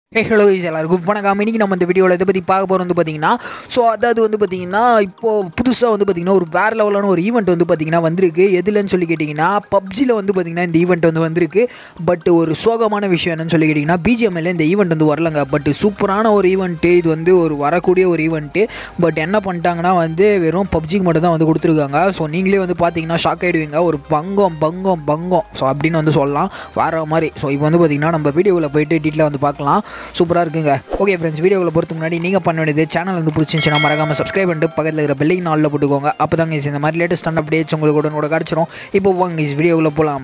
hey hello எல்லாருக்கும் வணக்கம் இன்னைக்கு நம்ம இந்த வீடியோவில் இதை பற்றி பார்க்க போகிறது வந்து பார்த்தீங்கன்னா ஸோ அதாவது வந்து பார்த்தீங்கன்னா இப்போது புதுசாக வந்து பார்த்தீங்கன்னா ஒரு வேறு லெவலான ஒரு ஈவெண்ட் வந்து பார்த்தீங்கன்னா வந்திருக்கு எதுலன்னு சொல்லி கேட்டிங்கன்னா பப்ஜியில் வந்து பார்த்தீங்கன்னா இந்த ஈவெண்ட் வந்து வந்திருக்கு பட் ஒரு சோகமான விஷயம் என்னன்னு சொல்லி கேட்டிங்கன்னா பிஜிஎம்எல்ல இந்த ஈவெண்ட் வந்து வரலங்க பட் சூப்பரான ஒரு ஈவெண்ட்டு இது வந்து ஒரு வரக்கூடிய ஒரு ஈவெண்ட்டு பட் என்ன பண்ணிட்டாங்கன்னா வந்து வெறும் பப்ஜிக்கு மட்டும் தான் வந்து கொடுத்துருக்காங்க ஸோ நீங்களே வந்து பார்த்தீங்கன்னா ஷாக் ஆகிடுவீங்க ஒரு பங்கம் பங்கம் பங்கம் ஸோ அப்படின்னு வந்து சொல்லலாம் வேறு மாதிரி ஸோ இப்போ வந்து பார்த்தீங்கன்னா நம்ம வீடியோவில் போயிட்டு டீட்டெயிலாக வந்து பார்க்கலாம் சூப்பராக இருக்குங்க ஓகே ஃப்ரெண்ட்ஸ் வீடியோவில் பொறுத்த முன்னாடி நீங்கள் பண்ண வேண்டியது சேனல் வந்து பிடிச்சிருந்துச்சுன்னா மறக்காமல் சப்ஸ்கிரைப் பண்ணிட்டு பக்கத்தில் இருக்கிற பெல்லைக்கு நாளில் போட்டுக்கோங்க அப்போ தாங்க இந்த மாதிரி லேட்டஸ்ட் அப்டேட்ஸ் உங்களுக்கு உடனே கூட கிடச்சிரும் இப்போ வாங்க இஸ் வீடியோவில் போகலாம்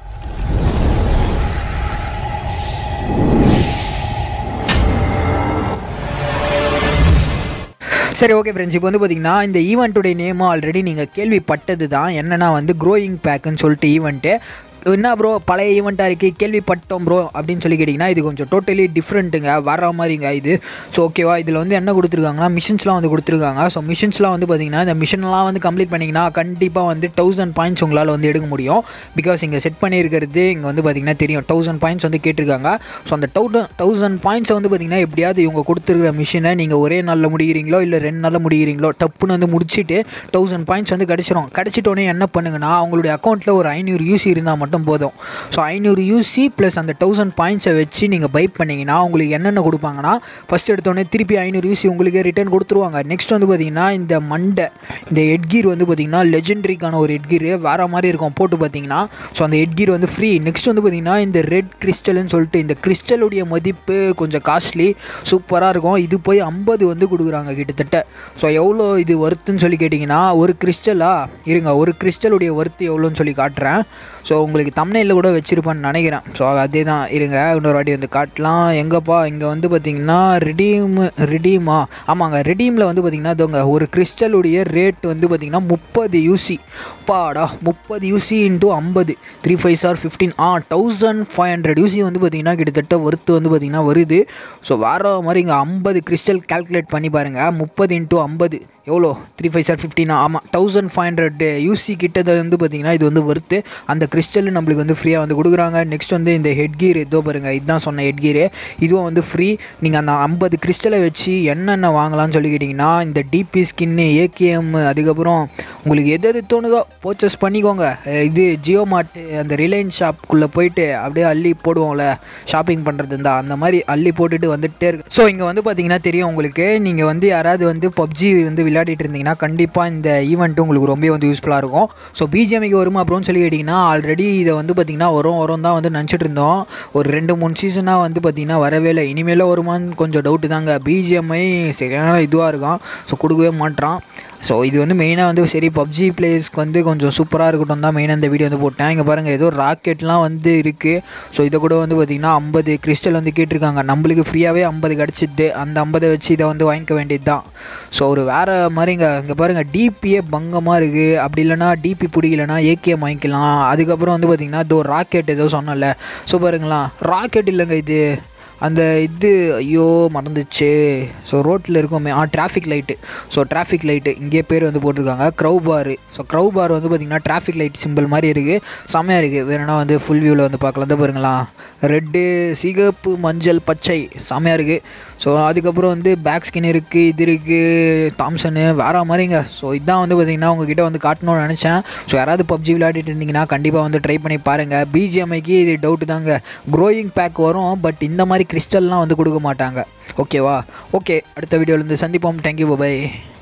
சரி ஓகே ஃப்ரெண்ட்ஸ் இப்போ வந்து பார்த்தீங்கன்னா இந்த ஈவெண்ட்டுடைய நேம் ஆல்ரெடி நீங்கள் கேள்விப்பட்டது தான் என்னென்னா வந்து க்ரோயிங் பேக்குன்னு சொல்லிட்டு ஈவெண்ட்டு என்ன ப்ரோ பழைய ஈவெண்ட்டாக இருக்குது கேள்விப்பட்டோம் ப்ரோ அப்படின்னு சொல்லி கேட்டிங்கன்னா இது கொஞ்சம் டோட்டலி டிஃப்ரெண்ட்டுங்க வர மாதிரிங்க இது ஸோ ஓகேவா இதில் வந்து என்ன கொடுத்துருக்காங்கன்னா மிஷின்ஸ்லாம் வந்து கொடுத்துருக்காங்க ஸோ மிஷின்ஸ்லாம் வந்து பார்த்தீங்கன்னா இந்த மிஷின்லாம் வந்து கம்ப்ளீட் பண்ணிங்கன்னா கண்டிப்பாக வந்து தௌசண்ட் பாயிண்ட்ஸ் உங்களால் வந்து எடுக்க முடியும் பிகாஸ் இங்கே செட் பண்ணியிருக்கிறது இங்கே வந்து பார்த்தீங்கன்னா தெரியும் தௌசண்ட் பாயிண்ட்ஸ் வந்து கேட்டிருக்காங்க ஸோ அந்த தௌசண்ட் தௌசண்ட் பாயிண்ட்ஸை வந்து பார்த்தீங்கன்னா எப்படியாவது இவங்க கொடுத்துருக்கிற மிஷினை நீங்கள் ஒரே நாளில் முடிகிறீங்களோ இல்லை ரெண்டு நாளில் முடிகிறீங்களோ டப்புன்னு வந்து முடிச்சுட்டு தௌசண்ட் பாயிண்ட்ஸ் வந்து கிடச்சிரும் கிடச்சிட்டோன்னே என்ன பண்ணுங்கன்னா அவங்களுடைய அக்கௌண்ட்டில் ஒரு ஐநூறு யூசி இருந்தால் மட்டும் போதும் ஸோ ஐநூறு யூசி ப்ளஸ் அந்த தௌசண்ட் பாயிண்ட்ஸை வச்சு நீங்கள் பை பண்ணிங்கன்னா உங்களுக்கு என்னென்ன கொடுப்பாங்கன்னா ஃபஸ்ட் எடுத்தோடனே திருப்பி ஐநூறு யூசி உங்களுக்கு ரிட்டர்ன் கொடுத்துருவாங்க நெக்ஸ்ட் வந்து பார்த்தீங்கன்னா இந்த மண்டை இந்த ஹெட்கீர் வந்து பார்த்தீங்கன்னா லெஜெண்டரிக்கான ஒரு ஹெட்கீர் வேறு மாதிரி இருக்கும் போட்டு பார்த்தீங்கன்னா ஸோ அந்த ஹெட்கீர் வந்து ஃப்ரீ நெக்ஸ்ட் வந்து பார்த்தீங்கன்னா இந்த ரெட் கிறிஸ்டல்னு சொல்லிட்டு இந்த கிறிஸ்டலுடைய மதிப்பு கொஞ்சம் காஸ்ட்லி சூப்பராக இருக்கும் இது போய் ஐம்பது வந்து கொடுக்குறாங்க கிட்டத்தட்ட ஸோ எவ்வளோ இது ஒர்த்துன்னு சொல்லி கேட்டிங்கன்னா ஒரு கிறிஸ்டலா இருங்க ஒரு கிறிஸ்டலுடைய ஒர்த்து எவ்வளோன்னு சொல்லி காட்டுறேன் ஸோ உங்களுக்கு தமிழில் கூட வச்சுருப்பேன்னு நினைக்கிறேன் ஸோ அதே தான் இருங்க இன்னொரு வாட்டி வந்து காட்டலாம் எங்கப்பா இங்கே வந்து பார்த்தீங்கன்னா ரிடீம் ரிடீமா ஆமாங்க ரிடீமில் வந்து பார்த்தீங்கன்னா இதோங்க ஒரு கிறிஸ்டலுடைய ரேட் வந்து பார்த்தீங்கன்னா முப்பது யூசி பாடா முப்பது யூசி இன்ட்டு ஐம்பது த்ரீ ஃபைவ் சார் ஃபிஃப்டீன் ஆ தௌசண்ட் ஃபைவ் ஹண்ட்ரட் யூசி வந்து பார்த்தீங்கன்னா கிட்டத்தட்ட ஒர்த்து வந்து பார்த்தீங்கன்னா வருது ஸோ வேறு மாதிரி இங்கே ஐம்பது கிறிஸ்டல் கால்குலேட் பண்ணி பாருங்கள் முப்பது இன்ட்டு ஐம்பது எவ்வளோ த்ரீ ஃபைவ் சார் ஃபிஃப்டினா ஆமாம் தௌசண்ட் ஃபைவ் ஹண்ட்ரட் யூசி கிட்டது வந்து பார்த்தீங்கன்னா இது வந்து ஒர்த்து அந்த கிறிஸ்டல் நம்மளுக்கு வந்து ஃப்ரீயாக வந்து கொடுக்குறாங்க நெக்ஸ்ட் வந்து இந்த ஹெட் கீர் இதோ பாருங்கள் இதுதான் சொன்ன ஹெட் கீரு இதுவும் வந்து ஃப்ரீ நீங்கள் அந்த ஐம்பது கிறிஸ்டலை வச்சு என்னென்ன வாங்கலாம்னு சொல்லிக்கிட்டிங்கன்னா இந்த டிபி ஸ்கின்னு ஏகேஎம் அதுக்கப்புறம் உங்களுக்கு எது எது தோணுதோ பர்ச்சேஸ் பண்ணிக்கோங்க அஹ் இது ஜியோ மார்ட் அந்த ரிலையன்ஸ் ஷாப்புக்குள்ளே போயிட்டு அப்படியே அள்ளி போடுவோம்ல ஷாப்பிங் பண்ணுறது இருந்தா அந்த மாதிரி அள்ளி போட்டுட்டு வந்துட்டே இருக்கு ஸோ இங்கே வந்து பார்த்தீங்கன்னா தெரியும் உங்களுக்கு நீங்கள் வந்து யாராவது வந்து பப்ஜி வந்து விளையாடிட்டு இருந்தீங்கன்னா கண்டிப்பாக இந்த ஈவெண்ட் உங்களுக்கு ரொம்ப வந்து யூஸ்ஃபுல்லாக இருக்கும் ஸோ பிஜிஎம்க்கு வருமா அப்படின்னு சொல்லி கேட்டிங்கன்னா ஆல்ரெடி இதை வந்து பார்த்திங்கன்னா வரும் வரும் தான் வந்து நினச்சிட்டு இருந்தோம் ஒரு ரெண்டு மூணு சீசனாக வந்து பார்த்திங்கன்னா வரவே இல்லை இனிமேல் வருமான்னு கொஞ்சம் டவுட்டு தாங்க பிஜிஎம்ஐ சரியான இதுவாக இருக்கும் ஸோ கொடுக்கவே மாட்டான் ஸோ இது வந்து மெயினாக வந்து சரி பப்ஜி பிளேயர்ஸ்க்கு வந்து கொஞ்சம் சூப்பராக இருக்கட்டும் தான் மெயினாக இந்த வீடியோ வந்து போட்டேன் இங்கே பாருங்கள் ஏதோ ராக்கெட்லாம் வந்து இருக்குது ஸோ இதை கூட வந்து பார்த்திங்கன்னா ஐம்பது கிறிஸ்டல் வந்து கேட்டிருக்காங்க நம்மளுக்கு ஃப்ரீயாகவே ஐம்பது கிடச்சிது அந்த ஐம்பதை வச்சு இதை வந்து வாங்கிக்க வேண்டியது தான் ஸோ ஒரு வேறு மாதிரிங்க இங்கே பாருங்கள் டிபியே பங்கமாக இருக்குது அப்படி இல்லைனா டிபி பிடிக்கலனா ஏகேஎம் வாங்கிக்கலாம் அதுக்கப்புறம் வந்து பார்த்திங்கன்னா இதோ ராக்கெட் ஏதோ சொன்னல ஸோ பாருங்களா ராக்கெட் இல்லைங்க இது அந்த இது ஐயோ மறந்துச்சு ஸோ ரோட்டில் இருக்குமே ஆ traffic light so traffic light இங்கே பேர் வந்து போட்டிருக்காங்க க்ரௌ பாரு ஸோ க்ரௌ பார் வந்து பார்த்திங்கன்னா டிராஃபிக் லைட் சிம்பிள் மாதிரி இருக்குது செம்மையாக இருக்குது வேணும்னா வந்து ஃபுல் வியூவில் வந்து பார்க்கலாம் தான் பாருங்களா ரெட்டு சிகப்பு மஞ்சள் பச்சை செம்மையாக இருக்குது ஸோ அதுக்கப்புறம் வந்து பேக் ஸ்கின் இருக்குது இது இருக்குது தாம்சனு வேறு மாதிரிங்க ஸோ இதான் வந்து பார்த்திங்கன்னா உங்ககிட்ட வந்து காட்டணும்னு நினச்சேன் ஸோ யாராவது பப்ஜி விளையாடிட்டு இருந்தீங்கன்னா கண்டிப்பாக வந்து ட்ரை பண்ணி பாருங்கள் பிஜிஎம்ஐக்கு இது டவுட்டு தாங்க க்ரோயிங் பேக் வரும் பட் இந்த மாதிரி கிறிஸ்டல்லாம் வந்து கொடுக்க மாட்டாங்க ஓகேவா ஓகே அடுத்த வீடியோலேருந்து சந்திப்போம் தேங்க்யூ பாய்